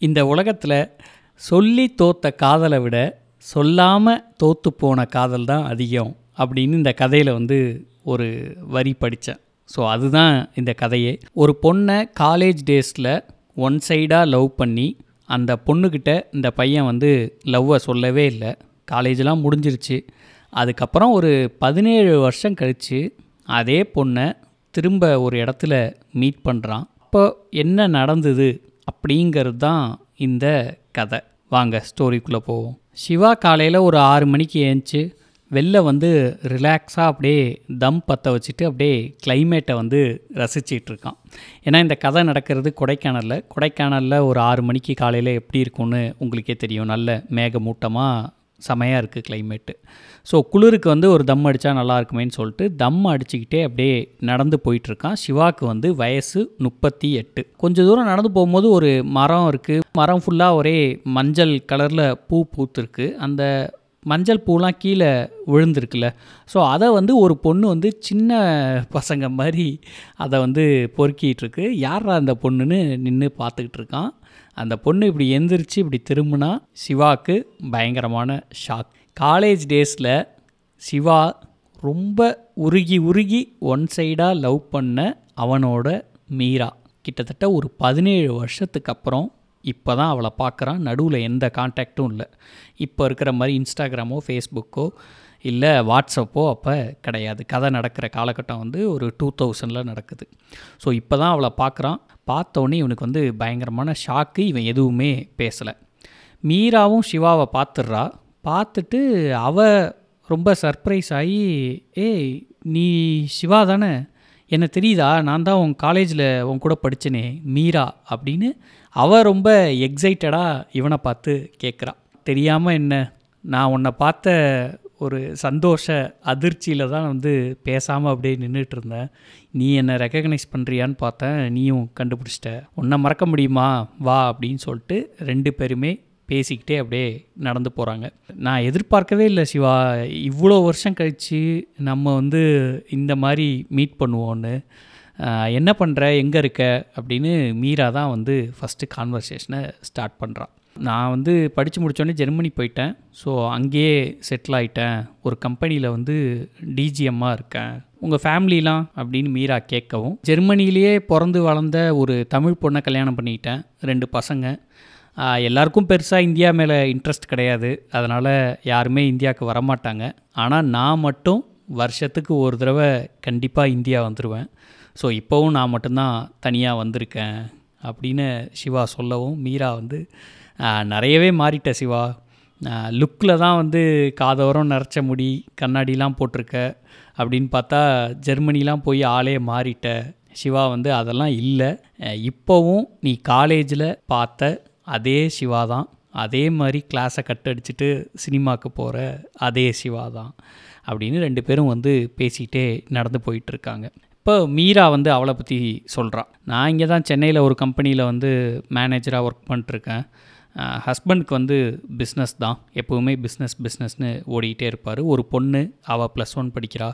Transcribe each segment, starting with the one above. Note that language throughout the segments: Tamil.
இந்த உலகத்தில் சொல்லி தோத்த காதலை விட சொல்லாமல் தோத்து போன காதல் தான் அதிகம் அப்படின்னு இந்த கதையில் வந்து ஒரு வரி படித்தேன் ஸோ அதுதான் இந்த கதையே ஒரு பொண்ணை காலேஜ் டேஸில் ஒன் சைடாக லவ் பண்ணி அந்த பொண்ணுக்கிட்ட இந்த பையன் வந்து லவ்வை சொல்லவே இல்லை காலேஜெலாம் முடிஞ்சிருச்சு அதுக்கப்புறம் ஒரு பதினேழு வருஷம் கழித்து அதே பொண்ணை திரும்ப ஒரு இடத்துல மீட் பண்ணுறான் அப்போ என்ன நடந்தது அப்படிங்கிறது தான் இந்த கதை வாங்க ஸ்டோரிக்குள்ளே போவோம் சிவா காலையில் ஒரு ஆறு மணிக்கு ஏஞ்சி வெளில வந்து ரிலாக்ஸாக அப்படியே தம் பற்ற வச்சுட்டு அப்படியே கிளைமேட்டை வந்து ரசிச்சிட்டு இருக்கான் ஏன்னா இந்த கதை நடக்கிறது கொடைக்கானலில் கொடைக்கானலில் ஒரு ஆறு மணிக்கு காலையில் எப்படி இருக்கும்னு உங்களுக்கே தெரியும் நல்ல மேகமூட்டமாக செமையாக இருக்குது கிளைமேட்டு ஸோ குளிருக்கு வந்து ஒரு தம் அடித்தா நல்லா இருக்குமேன்னு சொல்லிட்டு தம் அடிச்சுக்கிட்டே அப்படியே நடந்து போயிட்டுருக்கான் சிவாக்கு வந்து வயசு முப்பத்தி எட்டு கொஞ்சம் தூரம் நடந்து போகும்போது ஒரு மரம் இருக்குது மரம் ஃபுல்லாக ஒரே மஞ்சள் கலரில் பூ பூத்துருக்கு அந்த மஞ்சள் பூலாம் கீழே விழுந்திருக்குல்ல ஸோ அதை வந்து ஒரு பொண்ணு வந்து சின்ன பசங்க மாதிரி அதை வந்து பொறுக்கிட்டு இருக்கு யாரா அந்த பொண்ணுன்னு நின்று பார்த்துக்கிட்டு இருக்கான் அந்த பொண்ணு இப்படி எந்திரிச்சு இப்படி திரும்பினா சிவாக்கு பயங்கரமான ஷாக் காலேஜ் டேஸில் சிவா ரொம்ப உருகி உருகி ஒன் சைடாக லவ் பண்ண அவனோட மீரா கிட்டத்தட்ட ஒரு பதினேழு வருஷத்துக்கு அப்புறம் இப்போ தான் அவளை பார்க்குறான் நடுவில் எந்த கான்டாக்டும் இல்லை இப்போ இருக்கிற மாதிரி இன்ஸ்டாகிராமோ ஃபேஸ்புக்கோ இல்லை வாட்ஸ்அப்போ அப்போ கிடையாது கதை நடக்கிற காலகட்டம் வந்து ஒரு டூ தௌசண்டில் நடக்குது ஸோ இப்போ தான் அவளை பார்க்குறான் பார்த்தோன்னே இவனுக்கு வந்து பயங்கரமான ஷாக்கு இவன் எதுவுமே பேசலை மீராவும் சிவாவை பார்த்துடுறா பார்த்துட்டு அவ ரொம்ப சர்ப்ரைஸ் ஆகி ஏய் நீ சிவா தானே என்ன தெரியுதா நான் தான் உன் காலேஜில் உன் கூட படித்தனே மீரா அப்படின்னு அவள் ரொம்ப எக்ஸைட்டடாக இவனை பார்த்து கேட்குறா தெரியாமல் என்ன நான் உன்னை பார்த்த ஒரு சந்தோஷ அதிர்ச்சியில் தான் வந்து பேசாமல் அப்படியே நின்றுட்டு இருந்தேன் நீ என்னை ரெக்கக்னைஸ் பண்ணுறியான்னு பார்த்தேன் நீயும் கண்டுபிடிச்சிட்ட உன்னை மறக்க முடியுமா வா அப்படின்னு சொல்லிட்டு ரெண்டு பேருமே பேசிக்கிட்டே அப்படியே நடந்து போகிறாங்க நான் எதிர்பார்க்கவே இல்லை சிவா இவ்வளோ வருஷம் கழித்து நம்ம வந்து இந்த மாதிரி மீட் பண்ணுவோன்னு ஆஹ், என்ன பண்ணுற எங்கே இருக்க அப்படின்னு மீரா தான் வந்து ஃபஸ்ட்டு கான்வர்சேஷனை ஸ்டார்ட் பண்ணுறான் நான் வந்து படித்து முடித்தோடனே ஜெர்மனி போயிட்டேன் ஸோ அங்கேயே செட்டில் ஆயிட்டேன் ஒரு கம்பெனியில் வந்து டிஜிஎம்மாக இருக்கேன் உங்கள் ஃபேமிலிலாம் அப்படின்னு மீரா கேட்கவும் ஜெர்மனிலேயே பிறந்து வளர்ந்த ஒரு தமிழ் பொண்ணை கல்யாணம் பண்ணிக்கிட்டேன் ரெண்டு பசங்க ஆஹ், எல்லாருக்கும் பெருசாக இந்தியா மேலே இன்ட்ரெஸ்ட் கிடையாது அதனால் யாருமே இந்தியாவுக்கு வரமாட்டாங்க ஆனால் நான் மட்டும் வருஷத்துக்கு ஒரு தடவை கண்டிப்பாக இந்தியா வந்துடுவேன் ஸோ இப்போவும் நான் மட்டும்தான் தனியாக வந்திருக்கேன் அப்படின்னு சிவா சொல்லவும் மீரா வந்து ஆஹ், நிறையவே மாறிட்ட சிவா லுக்கில் தான் வந்து காதோரம் நரைச்ச முடி கண்ணாடிலாம் போட்டிருக்க அப்படின்னு பார்த்தா ஜெர்மனிலாம் போய் ஆளே மாறிட்ட சிவா வந்து அதெல்லாம் இல்லை அஹ், இப்போவும் நீ காலேஜில் பார்த்த அதே சிவா தான் அதே மாதிரி கிளாஸை கட் அடிச்சுட்டு சினிமாவுக்கு போகிற அதே சிவா தான் அப்படின்னு ரெண்டு பேரும் வந்து பேசிகிட்டே நடந்து போயிட்டுருக்காங்க இப்போ மீரா வந்து அவளை பற்றி சொல்கிறான் நான் இங்கே தான் சென்னையில் ஒரு கம்பெனியில் வந்து மேனேஜராக ஒர்க் பண்ணிட்டுருக்கேன் ஹஸ்பண்டுக்கு வந்து பிஸ்னஸ் தான் எப்போவுமே பிஸ்னஸ் பிஸ்னஸ்னு ஓடிக்கிட்டே இருப்பார் ஒரு பொண்ணு அவள் ப்ளஸ் ஒன் படிக்கிறா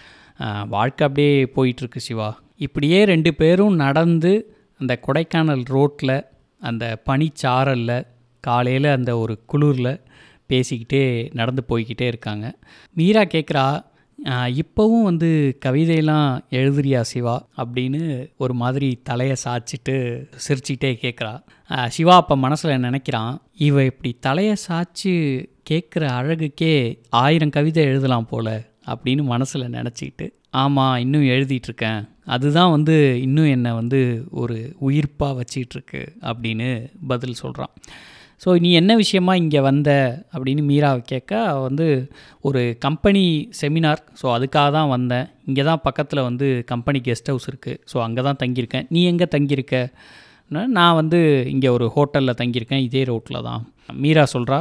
ஆஹ் வாழ்க்கை அப்படியே போயிட்டுருக்கு சிவா இப்படியே ரெண்டு பேரும் நடந்து அந்த கொடைக்கானல் ரோட்டில் அந்த பனிச்சாரலில் காலையில் அந்த ஒரு குளிரில் பேசிக்கிட்டே நடந்து போய்கிட்டே இருக்காங்க மீரா கேட்குறா இப்போவும் வந்து கவிதையெல்லாம் எழுதுறியா சிவா அப்படின்னு ஒரு மாதிரி தலையை சாய்ச்சிட்டு சிரிச்சிக்கிட்டே கேட்குறா சிவா அப்போ மனசில் நினைக்கிறான் இவ இப்படி தலையை சாய்ச்சி கேட்குற அழகுக்கே ஆயிரம் கவிதை எழுதலாம் போல அப்படின்னு மனசில் நினச்சிக்கிட்டு ஆமாம் இன்னும் எழுதிட்டுருக்கேன் அதுதான் வந்து இன்னும் என்னை வந்து ஒரு உயிர்ப்பாக வச்சிட்ருக்கு அப்படின்னு பதில் சொல்கிறான் ஸோ நீ என்ன விஷயமா இங்கே வந்த அப்படின்னு மீராவை கேட்க அவ வந்து ஒரு கம்பெனி செமினார் ஸோ அதுக்காக தான் வந்தேன் இங்கே தான் பக்கத்தில் வந்து கம்பெனி கெஸ்ட் ஹவுஸ் இருக்குது ஸோ அங்கே தான் தங்கியிருக்கேன் நீ எங்கே தங்கியிருக்க ன- நான் வந்து இங்கே ஒரு ஹோட்டலில் தங்கியிருக்கேன் இதே ரோட்டில் தான் மீரா சொல்கிறா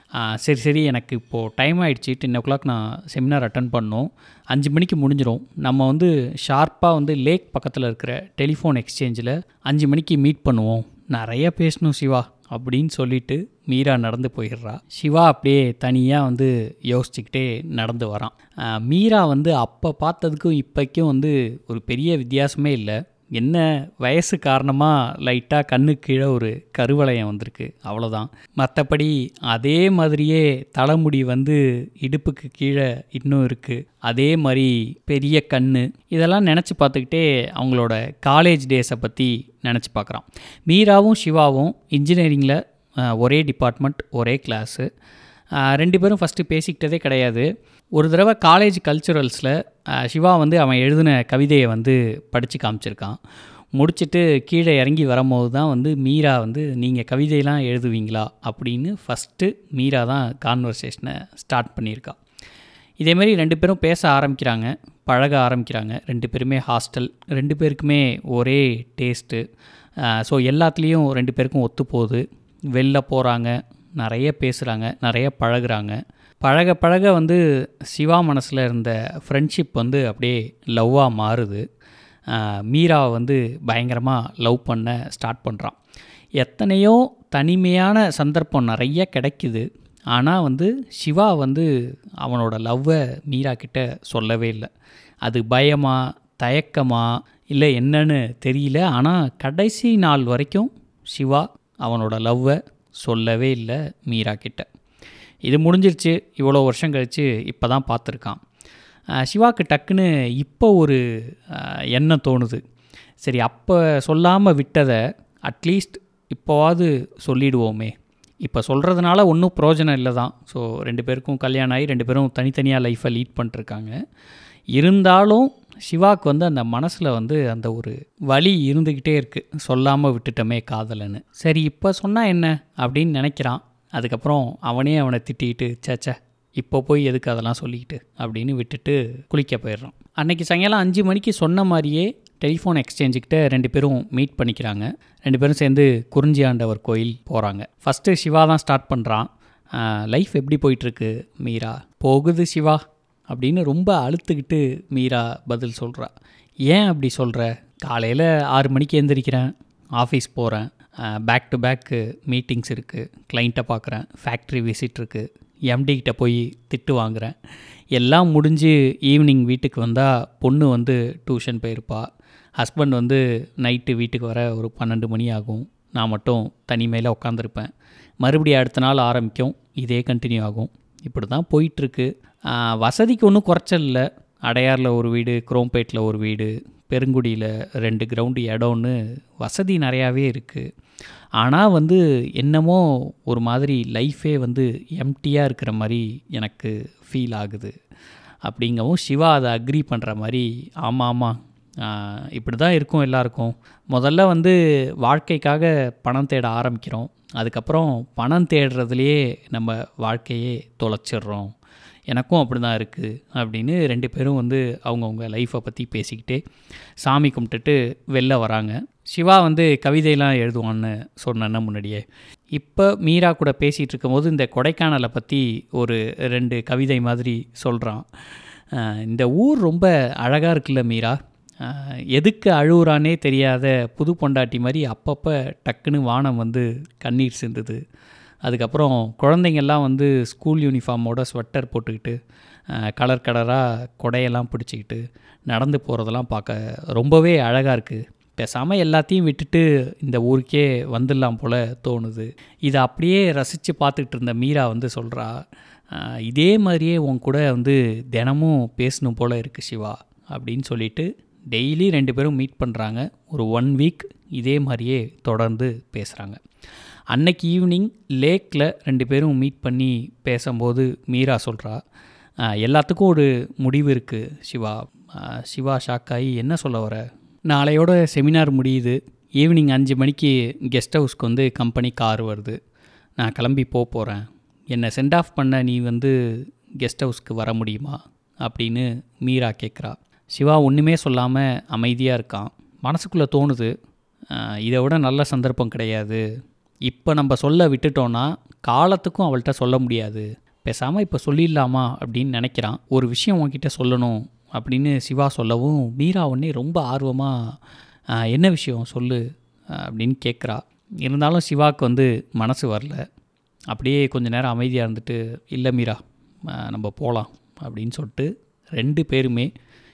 சரி சரி எனக்கு இப்போது டைம் ஆயிடுச்சு டென் ஓ கிளாக் நான் செமினார் அட்டன் பண்ணோம் அஞ்சு மணிக்கு முடிஞ்சிரும் நம்ம வந்து ஷார்ப்பாக வந்து லேக் பக்கத்தில் இருக்கிற டெலிஃபோன் எக்ஸ்சேஞ்சில் அஞ்சு மணிக்கு மீட் பண்ணுவோம் நிறைய பேசணும் சிவா அப்படின்னு சொல்லிட்டு மீரா நடந்து போயிடுறா சிவா அப்படியே தனியாக வந்து யோசிச்சுக்கிட்டே நடந்து வரான் ஆஹ் மீரா வந்து அப்போ பார்த்ததுக்கும் இப்போக்கும் வந்து ஒரு பெரிய வித்தியாசமே இல்லை என்ன வயசு காரணமாக லைட்டாக கண்ணு கீழே ஒரு கருவளையம் வந்திருக்கு அவ்வளோதான் மற்றபடி அதே மாதிரியே தலைமுடி வந்து இடுப்புக்கு கீழே இன்னும் இருக்குது அதே மாதிரி பெரிய கண் இதெல்லாம் நினச்சி பார்த்துக்கிட்டே அவங்களோட காலேஜ் டேஸை பற்றி நினச்சி பார்க்குறான் மீராவும் சிவாவும் இன்ஜினியரிங்கில் ஒரே டிபார்ட்மெண்ட் ஒரே கிளாஸு ரெண்டு பேரும் ஃபஸ்ட்டு பேசிக்கிட்டதே கிடையாது ஒரு தடவை காலேஜ் கல்ச்சுரல்ஸில் சிவா வந்து அவன் எழுதின கவிதையை வந்து படித்து காமிச்சிருக்கான் முடிச்சுட்டு கீழே இறங்கி வரும்போது தான் வந்து மீரா வந்து நீங்கள் கவிதையெல்லாம் எழுதுவீங்களா அப்படின்னு ஃபஸ்ட்டு மீரா தான் கான்வர்சேஷனை ஸ்டார்ட் பண்ணியிருக்கா இதேமாரி ரெண்டு பேரும் பேச ஆரம்பிக்கிறாங்க பழக ஆரம்பிக்கிறாங்க ரெண்டு பேருமே ஹாஸ்டல் ரெண்டு பேருக்குமே ஒரே டேஸ்ட்டு ஸோ எல்லாத்துலேயும் ரெண்டு பேருக்கும் ஒத்து போகுது வெளில போகிறாங்க நிறைய பேசுகிறாங்க நிறைய பழகுறாங்க பழக பழக வந்து சிவா மனசில் இருந்த ஃப்ரெண்ட்ஷிப் வந்து அப்படியே லவ்வாக மாறுது மீராவை வந்து பயங்கரமாக லவ் பண்ண ஸ்டார்ட் பண்ணுறான் எத்தனையோ தனிமையான சந்தர்ப்பம் நிறைய கிடைக்குது ஆனால் வந்து சிவா வந்து அவனோட லவ்வை மீரா கிட்ட சொல்லவே இல்லை அது பயமா தயக்கமா இல்லை என்னன்னு தெரியல ஆனால் கடைசி நாள் வரைக்கும் சிவா அவனோட லவ்வை சொல்லவே இல்லை மீரா கிட்ட இது முடிஞ்சிருச்சு இவ்வளோ வருஷம் கழித்து இப்போ தான் பார்த்துருக்கான் சிவாக்கு டக்குன்னு இப்போ ஒரு எண்ணம் தோணுது சரி அப்போ சொல்லாமல் விட்டதை அட்லீஸ்ட் இப்போவாது சொல்லிடுவோமே இப்போ சொல்கிறதுனால ஒன்றும் பிரயோஜனம் இல்லை தான் ஸோ ரெண்டு பேருக்கும் கல்யாணம் ஆகி ரெண்டு பேரும் தனித்தனியாக லைஃப்பை லீட் பண்ணிருக்காங்க இருந்தாலும் சிவாக்கு வந்து அந்த மனசில் வந்து அந்த ஒரு வலி இருந்துக்கிட்டே இருக்குது சொல்லாமல் விட்டுட்டோமே காதலன்னு சரி இப்போ சொன்னால் என்ன அப்படின்னு நினைக்கிறான் அதுக்கப்புறம் அவனே அவனை திட்டிக்கிட்டு சேச்சே இப்போ போய் எதுக்கு அதெல்லாம் சொல்லிக்கிட்டு அப்படின்னு விட்டுட்டு குளிக்க போயிடுறான் அன்றைக்கி சாயங்காலம் அஞ்சு மணிக்கு சொன்ன மாதிரியே டெலிஃபோன் எக்ஸ்சேஞ்சுக்கிட்ட ரெண்டு பேரும் மீட் பண்ணிக்கிறாங்க ரெண்டு பேரும் சேர்ந்து குறிஞ்சி ஆண்டவர் கோயில் போகிறாங்க ஃபஸ்ட்டு சிவா தான் ஸ்டார்ட் பண்ணுறான் லைஃப் எப்படி போயிட்டுருக்கு மீரா போகுது சிவா அப்படின்னு ரொம்ப அழுத்துக்கிட்டு மீரா பதில் சொல்கிறா ஏன் அப்படி சொல்கிற காலையில் ஆறு மணிக்கு எழுந்திரிக்கிறேன் ஆஃபீஸ் போகிறேன் பேக் டு பேக்கு மீட்டிங்ஸ் இருக்குது கிளைண்ட்டை பார்க்குறேன் ஃபேக்ட்ரி விசிட் இருக்குது எம்டிக்கிட்ட போய் திட்டு வாங்குகிறேன் எல்லாம் முடிஞ்சு ஈவினிங் வீட்டுக்கு வந்தால் பொண்ணு வந்து டியூஷன் போயிருப்பா ஹஸ்பண்ட் வந்து நைட்டு வீட்டுக்கு வர ஒரு பன்னெண்டு மணி ஆகும் நான் மட்டும் தனிமையில் உட்காந்துருப்பேன் மறுபடியும் அடுத்த நாள் ஆரம்பிக்கும் இதே கண்டினியூ ஆகும் இப்படி தான் போயிட்டுருக்கு வசதிக்கு ஒன்றும் குறைச்சல் இல்லை அடையாரில் ஒரு வீடு குரோம்பேட்டில் ஒரு வீடு பெருங்குடியில் ரெண்டு கிரவுண்டு இடம்னு வசதி நிறையாவே இருக்குது ஆனால் வந்து என்னமோ ஒரு மாதிரி லைஃபே வந்து எம்டியாக இருக்கிற மாதிரி எனக்கு ஃபீல் ஆகுது அப்படிங்கவும் சிவா அதை அக்ரி பண்ணுற மாதிரி ஆமாம் ஆமாம் இப்படி தான் இருக்கும் எல்லாருக்கும் முதல்ல வந்து வாழ்க்கைக்காக பணம் தேட ஆரம்பிக்கிறோம் அதுக்கப்புறம் பணம் தேடுறதுலையே நம்ம வாழ்க்கையே தொலைச்சிடுறோம் எனக்கும் அப்படி தான் இருக்குது அப்படின்னு ரெண்டு பேரும் வந்து அவங்கவுங்க லைஃப்பை பற்றி பேசிக்கிட்டே சாமி கும்பிட்டுட்டு வெளில வராங்க சிவா வந்து கவிதையெல்லாம் எழுதுவான்னு சொன்னேன்னா முன்னாடியே இப்போ மீரா கூட பேசிகிட்டு இருக்கும்போது இந்த கொடைக்கானலை பற்றி ஒரு ரெண்டு கவிதை மாதிரி சொல்கிறான் இந்த ஊர் ரொம்ப அழகாக இருக்குல்ல மீரா எதுக்கு அழுகுறானே தெரியாத புது பொண்டாட்டி மாதிரி அப்பப்போ டக்குன்னு வானம் வந்து கண்ணீர் சிந்துது அதுக்கப்புறம் குழந்தைங்கள்லாம் வந்து ஸ்கூல் யூனிஃபார்மோட ஸ்வெட்டர் போட்டுக்கிட்டு கலர் கலராக கொடையெல்லாம் பிடிச்சிக்கிட்டு நடந்து போகிறதெல்லாம் பார்க்க ரொம்பவே அழகாக இருக்குது பேசாமல் எல்லாத்தையும் விட்டுட்டு இந்த ஊருக்கே வந்துடலாம் போல் தோணுது இதை அப்படியே ரசித்து பார்த்துக்கிட்டு இருந்த மீரா வந்து சொல்கிறா இதே மாதிரியே உன் கூட வந்து தினமும் பேசணும் போல் இருக்குது சிவா அப்படின்னு சொல்லிட்டு டெய்லி ரெண்டு பேரும் மீட் பண்ணுறாங்க ஒரு ஒன் வீக் இதே மாதிரியே தொடர்ந்து பேசுகிறாங்க அன்னைக்கு ஈவினிங் லேக்கில் ரெண்டு பேரும் மீட் பண்ணி பேசும்போது மீரா சொல்கிறா எல்லாத்துக்கும் ஒரு முடிவு இருக்குது சிவா சிவா ஷாக்காகி என்ன சொல்ல வர நாளையோட செமினார் முடியுது ஈவினிங் அஞ்சு மணிக்கு கெஸ்ட் ஹவுஸ்க்கு வந்து கம்பெனி கார் வருது நான் கிளம்பி போக போகிறேன் என்னை சென்ட் ஆஃப் பண்ண நீ வந்து கெஸ்ட் ஹவுஸ்க்கு வர முடியுமா அப்படின்னு மீரா கேட்குறா சிவா ஒன்றுமே சொல்லாமல் அமைதியாக இருக்கான் மனசுக்குள்ளே தோணுது இதை விட நல்ல சந்தர்ப்பம் கிடையாது இப்போ நம்ம சொல்ல விட்டுட்டோன்னா காலத்துக்கும் அவள்கிட்ட சொல்ல முடியாது பேசாமல் இப்போ சொல்லிடலாமா அப்படின்னு நினைக்கிறான் ஒரு விஷயம் உன்கிட்ட சொல்லணும் அப்படின்னு சிவா சொல்லவும் மீரா உடனே ரொம்ப ஆர்வமாக என்ன விஷயம் சொல்லு அப்படின்னு கேட்குறா இருந்தாலும் சிவாவுக்கு வந்து மனசு வரல அப்படியே கொஞ்ச நேரம் அமைதியாக இருந்துட்டு இல்லை மீரா நம்ம போகலாம் அப்படின்னு சொல்லிட்டு ரெண்டு பேருமே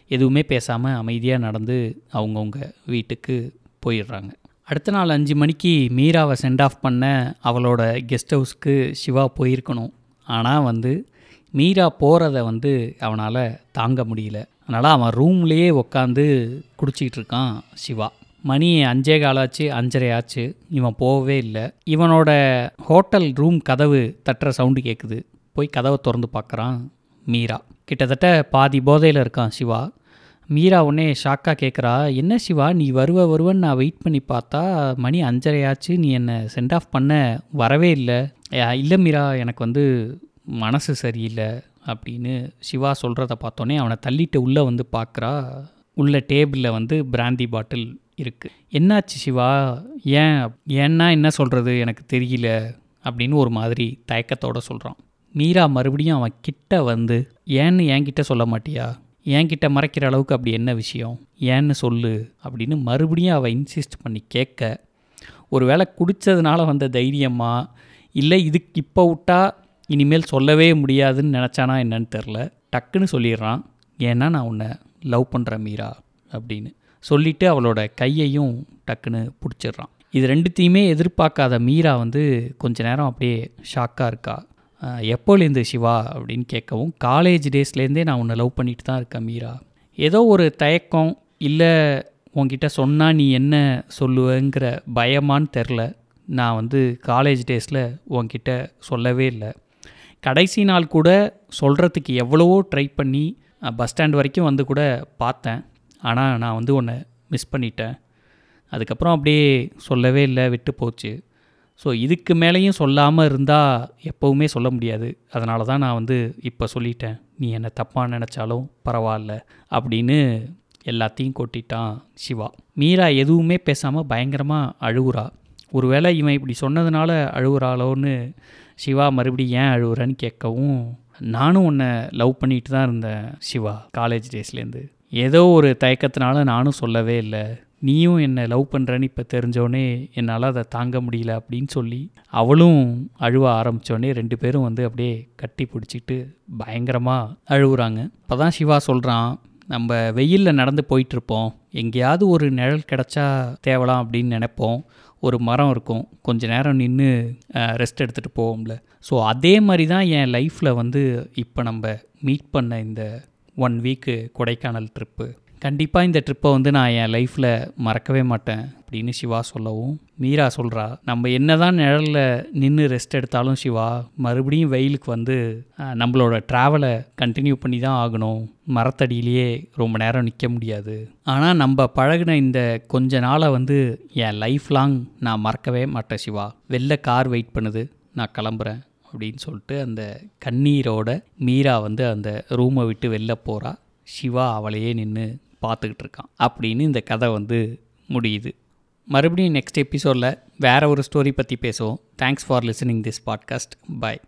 எதுவுமே பேசாமல் அமைதியாக நடந்து அவங்கவுங்க வீட்டுக்கு போயிடுறாங்க அடுத்த நாள் அஞ்சு மணிக்கு மீராவை சென்ட் ஆஃப் பண்ண அவளோட கெஸ்ட் ஹவுஸ்க்கு சிவா போயிருக்கணும் ஆனால் வந்து மீரா போகிறத வந்து அவனால் தாங்க முடியல அதனால் அவன் ரூம்லேயே உட்காந்து குடிச்சிக்கிட்டு இருக்கான் சிவா மணி அஞ்சே காலாச்சு அஞ்சரை ஆச்சு இவன் போகவே இல்லை இவனோட ஹோட்டல் ரூம் கதவு தட்டுற சவுண்டு கேட்குது போய் கதவை திறந்து பார்க்குறான் மீரா கிட்டத்தட்ட பாதி போதையில் இருக்கான் சிவா மீரா உடனே ஷாக்காக கேட்குறா என்ன சிவா நீ வருவ வருவன்னு நான் வெயிட் பண்ணி பார்த்தா மணி அஞ்சரை ஆச்சு நீ என்னை சென்ட் ஆஃப் பண்ண வரவே இல்லை இல்லை மீரா எனக்கு வந்து மனசு சரியில்லை அப்படின்னு சிவா சொல்கிறத பார்த்தோன்னே அவனை தள்ளிட்டு உள்ளே வந்து பார்க்குறா உள்ள டேபிளில் வந்து பிராந்தி பாட்டில் இருக்குது என்னாச்சு சிவா ஏன் ஏன்னா என்ன சொல்கிறது எனக்கு தெரியல அப்படின்னு ஒரு மாதிரி தயக்கத்தோட சொல்கிறான் மீரா மறுபடியும் அவன் கிட்ட வந்து ஏன்னு என்கிட்ட சொல்ல மாட்டியா என்கிட்ட மறைக்கிற அளவுக்கு அப்படி என்ன விஷயம் ஏன்னு சொல்லு அப்படின்னு மறுபடியும் அவள் இன்சிஸ்ட் பண்ணி கேட்க ஒருவேளை குடித்ததுனால வந்த தைரியமா இல்லை இதுக்கு இப்போ விட்டா இனிமேல் சொல்லவே முடியாதுன்னு நினச்சானா என்னன்னு தெரில டக்குன்னு சொல்லிடுறான் ஏன்னா நான் உன்னை லவ் பண்ணுறேன் மீரா அப்படின்னு சொல்லிவிட்டு அவளோட கையையும் டக்குன்னு பிடிச்சிடுறான் இது ரெண்டுத்தையுமே எதிர்பார்க்காத மீரா வந்து கொஞ்ச நேரம் அப்படியே ஷாக்காக இருக்கா "அஹ், எப்போலேருந்து சிவா அப்படின்னு கேட்கவும் காலேஜ் டேஸ்லேருந்தே நான் உன்னை லவ் பண்ணிட்டு தான் இருக்கேன் மீரா ஏதோ ஒரு தயக்கம் இல்லை உன்கிட்ட சொன்னால் நீ என்ன சொல்லுவேங்கிற பயமான்னு தெரில நான் வந்து காலேஜ் டேஸில் உன்கிட்ட சொல்லவே இல்லை கடைசி நாள் கூட சொல்கிறதுக்கு எவ்வளவோ ட்ரை பண்ணி பஸ் ஸ்டாண்ட் வரைக்கும் வந்து கூட பார்த்தேன் ஆனால் நான் வந்து உன்னை மிஸ் பண்ணிட்டேன் அதுக்கப்புறம் அப்படியே சொல்லவே இல்லை விட்டு போச்சு ஸோ இதுக்கு மேலேயும் சொல்லாமல் இருந்தால் எப்போவுமே சொல்ல முடியாது அதனால தான் நான் வந்து இப்போ சொல்லிட்டேன் நீ என்னை தப்பாக நினச்சாலும் பரவாயில்ல அப்படின்னு எல்லாத்தையும் கொட்டிட்டான் சிவா மீரா எதுவுமே பேசாமல் பயங்கரமாக அழுகுறா ஒருவேளை இவன் இப்படி சொன்னதுனால அழுகுறாளோன்னு சிவா மறுபடியும் ஏன் அழுகுறேன்னு கேட்கவும் நானும் உன்னை லவ் பண்ணிட்டு தான் இருந்தேன் சிவா காலேஜ் டேஸ்லேருந்து ஏதோ ஒரு தயக்கத்தினால நானும் சொல்லவே இல்லை நீயும் என்னை லவ் பண்ணுறேன்னு இப்போ தெரிஞ்சோடனே என்னால் அதை தாங்க முடியல அப்படின்னு சொல்லி அவளும் அழுவ ஆரம்பித்தோடனே ரெண்டு பேரும் வந்து அப்படியே கட்டி பிடிச்சிட்டு பயங்கரமாக அழுகுறாங்க இப்போ தான் சிவா சொல்கிறான் நம்ம வெயிலில் நடந்து போயிட்டுருப்போம் எங்கேயாவது ஒரு நிழல் கிடச்சா தேவலாம் அப்படின்னு நினைப்போம் ஒரு மரம் இருக்கும் கொஞ்ச நேரம் நின்று ரெஸ்ட் எடுத்துகிட்டு போவோம்ல ஸோ அதே மாதிரி தான் என் லைஃப்பில் வந்து இப்போ நம்ம மீட் பண்ண இந்த ஒன் வீக்கு கொடைக்கானல் ட்ரிப்பு கண்டிப்பாக இந்த ட்ரிப்பை வந்து நான் என் லைஃப்பில் மறக்கவே மாட்டேன் அப்படின்னு சிவா சொல்லவும் மீரா சொல்கிறா நம்ம என்ன தான் நிழலில் நின்று ரெஸ்ட் எடுத்தாலும் சிவா மறுபடியும் வெயிலுக்கு வந்து அஹ், நம்மளோட ட்ராவலை கண்டினியூ பண்ணி தான் ஆகணும் மரத்தடியிலேயே ரொம்ப நேரம் நிற்க முடியாது ஆனால் நம்ம பழகின இந்த கொஞ்ச நாளை வந்து என் லைஃப் லாங் நான் மறக்கவே மாட்டேன் சிவா வெளில கார் வெயிட் பண்ணுது நான் கிளம்புறேன் அப்படின்னு சொல்லிட்டு அந்த கண்ணீரோட மீரா வந்து அந்த ரூமை விட்டு வெளில போகிறா சிவா அவளையே நின்று பார்த்துக்கிட்டு இருக்கான் அப்படின்னு இந்த கதை வந்து முடியுது மறுபடியும் நெக்ஸ்ட் எபிசோடில் வேறு ஒரு ஸ்டோரி பற்றி பேசுவோம் thanks for listening this podcast by